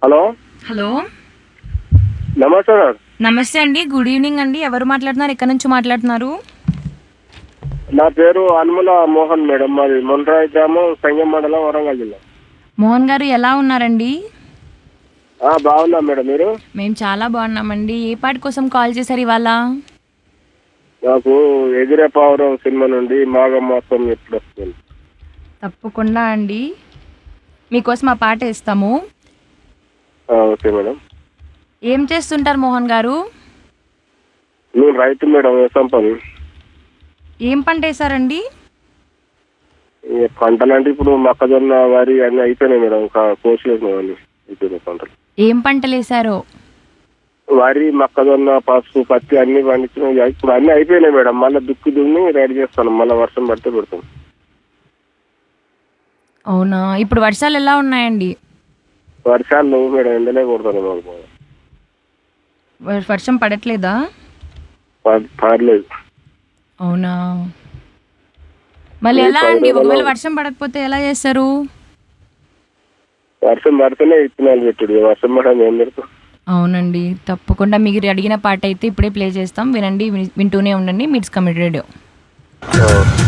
Hello hello నమస్తే sir నమస్తే అండి గుడ్ ఈవినింగ్ అండి ఎవరు మాట్లాడుతున్నారు ఎక్కడి నుంచి మాట్లాడుతున్నారు నా పేరు అనుముల మోహన్ మేడం మాది మొండ్రాయి గ్రామం సంగం మండలం వరంగల్ జిల్లా మోహన్ గారు ఎలా ఉన్నారండి ఆ, బాగున్నా మేడం మీరు మేము చాలా బాగున్నామండి ఏ పాటి కోసం కాల్ చేశారు ఇవాళ నాకు ఎగిరే పావురం సినిమా నుండి మాఘం మాసం ఎప్పుడు వస్తుంది తప్పకుండా అండి మీకోసం ఆ పాట ఇస్తాము ఆ, ఓకే మేడం ఏం చేస్తుంటారు మోహన్ గారు నేను రైతు మేడం వ్యవసాయం పని ఏం పంట వేశారండి ఈ పంటలు అంటే ఇప్పుడు మొక్కజొన్న వరి అన్ని అయిపోయినాయి మేడం ఇంకా కోసేసినాం అన్ని అయిపోయినాయి పంటలు ఏం పంటలు వేశారో వరి మొక్కజొన్న పసుపు పత్తి అన్ని పండించినాయి ఇప్పుడు అన్ని అయిపోయినాయి మేడం మళ్ళీ దుక్కి దున్ని రెడీ చేస్తాను మళ్ళీ వర్షం పడితే పెడతాం అవునా ఇప్పుడు వర్షాలు ఎలా ఉన్నాయండి వర్షాలు నువ్వు మేడం ఎండనే కొడతాను మాకు వ- వర్షం పడట్లేదా ప- పర్లేదు అవునా మళ్ళీ ఎలా అండి ఒకవేళ వర్షం పడకపోతే ఎలా చేస్తారు వర్షం పడితేనే విత్తనాలు పెట్టుడు వర్షం పడని ఏం పెడతాం అవునండి తప్పకుండా మీరు అడిగిన పాట అయితే ఇప్పుడే ప్లే చేస్తాం వినండి విని- వింటూనే ఉండండి మీట్స్ కమిటెడ్ ఆ.